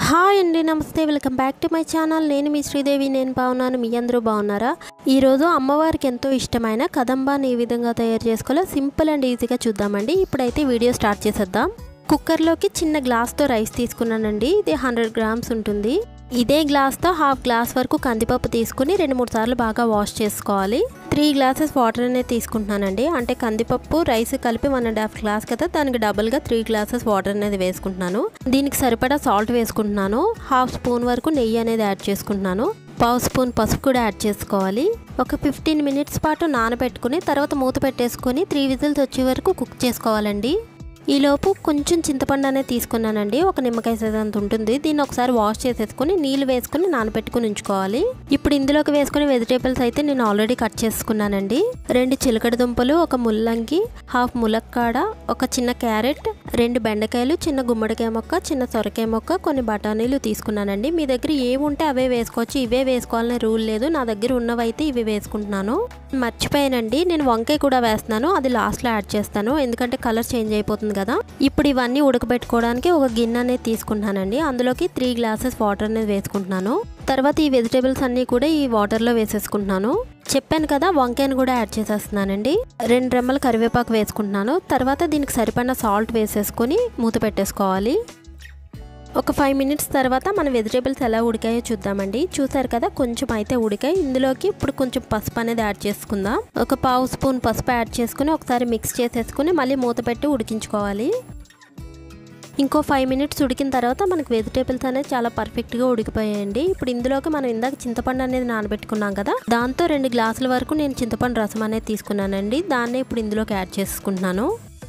hi అండి నమస్తే welcome back to my channel నేను మీ శ్రీదేవి నేను బాగున్నాను మీ అందరూ బాగున్నారా ఈరోజు అమ్మవారికి ఎంతో ఇష్టమైన కదంబాన్ని ఏ విధంగా తయారు చేసుకోవాలో సింపుల్ అండ్ ఈజీగా చూద్దామండి ఇప్పుడైతే వీడియో స్టార్ట్ చేసేద్దాం కుక్కర్లోకి చిన్న గ్లాస్తో రైస్ తీసుకున్నానండి ఇది హండ్రెడ్ గ్రామ్స్ ఉంటుంది ఇదే గ్లాస్తో హాఫ్ గ్లాస్ వరకు కందిపప్పు తీసుకుని రెండు మూడు సార్లు బాగా వాష్ చేసుకోవాలి త్రీ గ్లాసెస్ వాటర్ అనేది తీసుకుంటున్నానండి అంటే కందిపప్పు రైస్ కలిపి వన్ అండ్ హాఫ్ గ్లాస్ కదా దానికి డబుల్గా త్రీ గ్లాసెస్ వాటర్ అనేది వేసుకుంటున్నాను దీనికి సరిపడా సాల్ట్ వేసుకుంటున్నాను హాఫ్ స్పూన్ వరకు నెయ్యి అనేది యాడ్ చేసుకుంటున్నాను పావు స్పూన్ పసుపు కూడా యాడ్ చేసుకోవాలి ఒక ఫిఫ్టీన్ మినిట్స్ పాటు నానబెట్టుకుని తర్వాత మూత పెట్టేసుకొని త్రీ విజిల్స్ వచ్చే వరకు కుక్ చేసుకోవాలండి ఈలోపు కొంచెం చింతపండు అనేది తీసుకున్నానండి ఒక నిమ్మకాయ సైజ్ అంత ఉంటుంది దీన్ని ఒకసారి వాష్ చేసేసుకుని నీళ్ళు వేసుకుని నానబెట్టుకుని ఉంచుకోవాలి ఇప్పుడు ఇందులోకి వేసుకునే వెజిటేబుల్స్ అయితే నేను ఆల్రెడీ కట్ చేసుకున్నానండి రెండు చిలకడ దుంపలు ఒక ముల్లంగి హాఫ్ ములక్కాడ ఒక చిన్న క్యారెట్ రెండు బెండకాయలు చిన్న గుమ్మడికాయ మొక్క చిన్న సొరకాయ మొక్క కొన్ని బఠానీలు తీసుకున్నానండి మీ దగ్గర ఏముంటే అవే వేసుకోవచ్చు ఇవే వేసుకోవాలనే రూల్ లేదు నా దగ్గర ఉన్నవైతే ఇవి వేసుకుంటున్నాను మర్చిపోయానండి నేను వంకాయ కూడా వేస్తున్నాను అది లాస్ట్లో యాడ్ చేస్తాను ఎందుకంటే కలర్ చేంజ్ అయిపోతుంది కదా ఇప్పుడు ఇవన్నీ ఉడకబెట్టుకోవడానికి ఒక గిన్నె అనేది తీసుకుంటున్నానండి అందులోకి త్రీ గ్లాసెస్ వాటర్ అనేది వేసుకుంటున్నాను తర్వాత ఈ వెజిటేబుల్స్ అన్నీ కూడా ఈ వాటర్లో వేసేసుకుంటున్నాను చెప్పాను కదా వంకాయను కూడా యాడ్ చేసేస్తున్నానండి రెండు రెమ్మలు కరివేపాకు వేసుకుంటున్నాను తర్వాత దీనికి సరిపడిన సాల్ట్ వేసేసుకొని మూత పెట్టేసుకోవాలి ఒక ఫైవ్ మినిట్స్ తర్వాత మన వెజిటేబుల్స్ ఎలా ఉడికాయో చూద్దామండి చూసారు కదా కొంచెం అయితే ఉడికాయి ఇందులోకి ఇప్పుడు కొంచెం పసుపు అనేది యాడ్ చేసుకుందాం ఒక పావు స్పూన్ పసుపు యాడ్ చేసుకుని ఒకసారి మిక్స్ చేసేసుకుని మళ్ళీ మూత పెట్టి ఉడికించుకోవాలి ఇంకో ఫైవ్ మినిట్స్ ఉడికిన తర్వాత మనకి వెజిటేబుల్స్ అనేది చాలా పర్ఫెక్ట్గా ఉడికిపోయాయండి ఇప్పుడు ఇందులోకి మనం ఇందాక చింతపండు అనేది నానబెట్టుకున్నాం కదా దాంతో రెండు గ్లాసుల వరకు నేను చింతపండు రసం అనేది తీసుకున్నానండి దాన్నే ఇప్పుడు ఇందులోకి యాడ్ చేసుకుంటున్నాను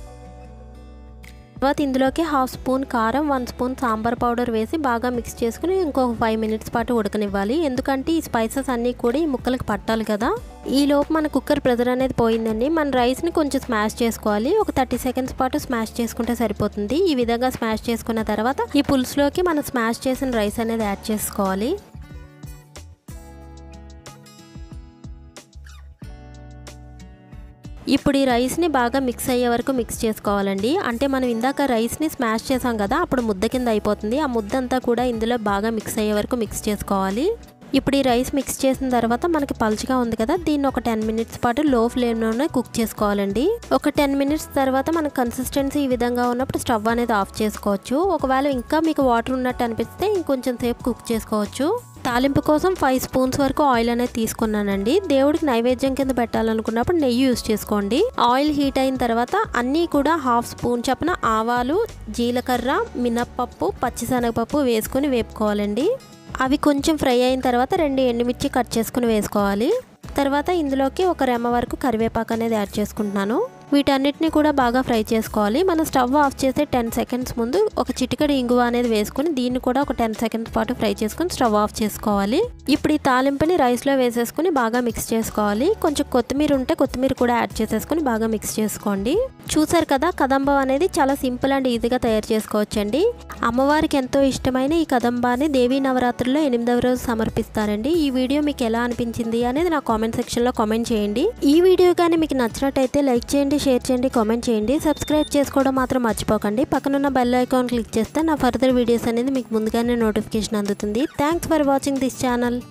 తర్వాత ఇందులోకి హాఫ్ స్పూన్ కారం వన్ స్పూన్ సాంబార్ పౌడర్ వేసి బాగా మిక్స్ చేసుకుని ఇంకొక ఫైవ్ మినిట్స్ పాటు ఉడకనివ్వాలి ఎందుకంటే ఈ స్పైసెస్ అన్నీ కూడా ఈ ముక్కలకు పట్టాలి కదా ఈ లోపు మన కుక్కర్ ప్రెజర్ అనేది పోయిందండి మన రైస్ని కొంచెం స్మాష్ చేసుకోవాలి ఒక థర్టీ సెకండ్స్ పాటు స్మాష్ చేసుకుంటే సరిపోతుంది ఈ విధంగా స్మాష్ చేసుకున్న తర్వాత ఈ పులుసులోకి మనం స్మాష్ చేసిన రైస్ అనేది యాడ్ చేసుకోవాలి ఇప్పుడు ఈ రైస్ని బాగా మిక్స్ అయ్యే వరకు మిక్స్ చేసుకోవాలండి అంటే మనం ఇందాక రైస్ని స్మాష్ చేసాం కదా అప్పుడు ముద్ద కింద అయిపోతుంది ఆ ముద్ద అంతా కూడా ఇందులో బాగా మిక్స్ అయ్యే వరకు మిక్స్ చేసుకోవాలి ఇప్పుడు ఈ రైస్ మిక్స్ చేసిన తర్వాత మనకి పలుచగా ఉంది కదా దీన్ని ఒక టెన్ మినిట్స్ పాటు లో ఫ్లేమ్లోనే కుక్ చేసుకోవాలండి ఒక టెన్ మినిట్స్ తర్వాత మనకు కన్సిస్టెన్సీ ఈ విధంగా ఉన్నప్పుడు స్టవ్ అనేది ఆఫ్ చేసుకోవచ్చు ఒకవేళ ఇంకా మీకు వాటర్ ఉన్నట్టు అనిపిస్తే ఇంకొంచెం సేపు కుక్ చేసుకోవచ్చు తాలింపు కోసం ఫైవ్ స్పూన్స్ వరకు ఆయిల్ అనేది తీసుకున్నానండి దేవుడికి నైవేద్యం కింద పెట్టాలనుకున్నప్పుడు నెయ్యి యూస్ చేసుకోండి ఆయిల్ హీట్ అయిన తర్వాత అన్నీ కూడా హాఫ్ స్పూన్ చప్పున ఆవాలు జీలకర్ర మినప్పప్పు పచ్చిశనగపప్పు వేసుకొని వేపుకోవాలండి అవి కొంచెం ఫ్రై అయిన తర్వాత రెండు ఎండుమిర్చి కట్ చేసుకుని వేసుకోవాలి తర్వాత ఇందులోకి ఒక రెమ్మ వరకు కరివేపాకు అనేది యాడ్ చేసుకుంటున్నాను వీటన్నిటిని కూడా బాగా ఫ్రై చేసుకోవాలి మనం స్టవ్ ఆఫ్ చేసే టెన్ సెకండ్స్ ముందు ఒక చిటికడి ఇంగువ అనేది వేసుకుని దీన్ని కూడా ఒక టెన్ సెకండ్స్ పాటు ఫ్రై చేసుకుని స్టవ్ ఆఫ్ చేసుకోవాలి ఇప్పుడు ఈ తాలింపుని రైస్లో వేసేసుకుని బాగా మిక్స్ చేసుకోవాలి కొంచెం కొత్తిమీర ఉంటే కొత్తిమీర కూడా యాడ్ చేసేసుకుని బాగా మిక్స్ చేసుకోండి చూసారు కదా కదంబం అనేది చాలా సింపుల్ అండ్ ఈజీగా తయారు చేసుకోవచ్చండి అమ్మవారికి ఎంతో ఇష్టమైన ఈ కదంబాన్ని దేవీ నవరాత్రుల్లో ఎనిమిదవ రోజు సమర్పిస్తారండి ఈ వీడియో మీకు ఎలా అనిపించింది అనేది నా కామెంట్ సెక్షన్లో కామెంట్ చేయండి ఈ వీడియో కానీ మీకు నచ్చినట్టయితే లైక్ చేయండి షేర్ చేయండి కామెంట్ చేయండి సబ్స్క్రైబ్ చేసుకోవడం మాత్రం మర్చిపోకండి పక్కనున్న బెల్ ఐకాన్ క్లిక్ చేస్తే నా ఫర్దర్ వీడియోస్ అనేది మీకు ముందుగానే నోటిఫికేషన్ అందుతుంది thanks for watching this channel